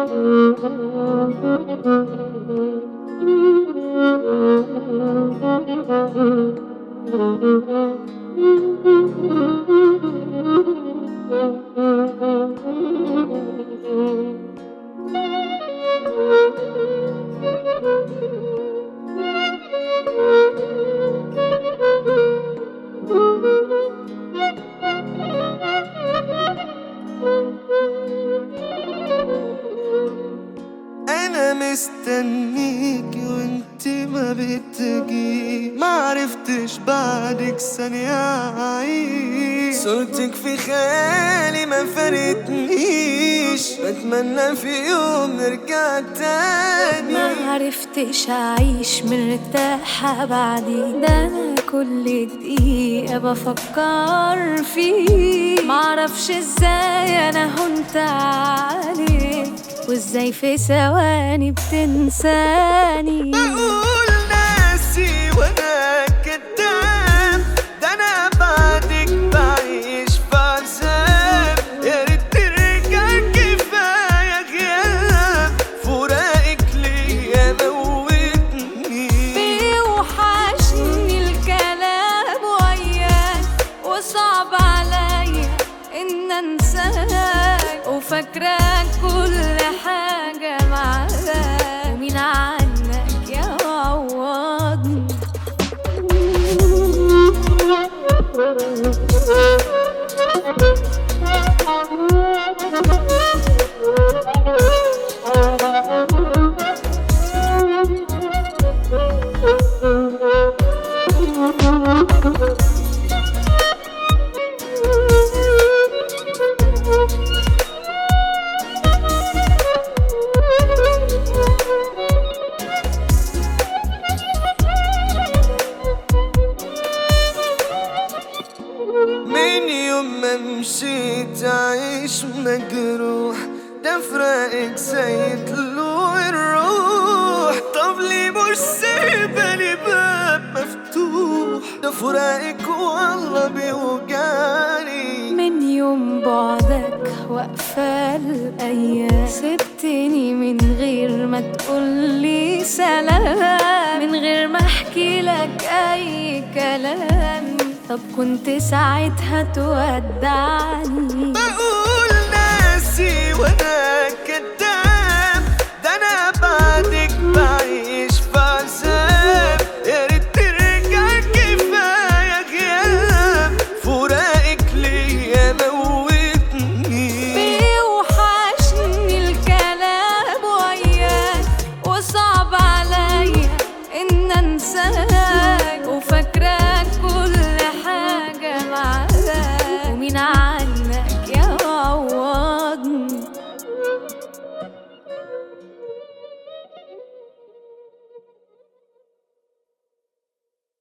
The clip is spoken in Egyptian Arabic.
انا مستنيك وانت ما بتجي ما عرفتش بعدك ثانية اعيش صورتك في خيالي ما فارقتنيش بتمنى في يوم نرجع تاني ما عرفتش اعيش مرتاحة بعدي ده انا كل دقيقة بفكر فيه معرفش ازاي انا هنت عليك وازاي في ثواني بتنساني بقول ناسي وانا كداب ده انا بعدك بعيش في عذاب يا ريت ترجع كفايه غياب فراقك ليا موتني بيوحشني الكلام وياك وصعب عليا ان انساك وفاكراك كل حاجة معاك ومين عنك يعوضني من يوم ما مشيت عايش مجروح ده فراقك زي طلوع الروح طب ليه مش سايبة لي باب مفتوح ده فراقك والله بيوجعني من يوم بعدك واقفة الأيام سبتني من غير ما تقولي سلام من غير ما أحكي لك أي كلام طب كنت ساعتها تودعني بقول ناسي وانا كداب ده انا بعدك بعيش في عذاب يا ريت ترجع كفايه غياب فراقك ليا موتني بيوحشني الكلام وياك وصعب عليا ان انساك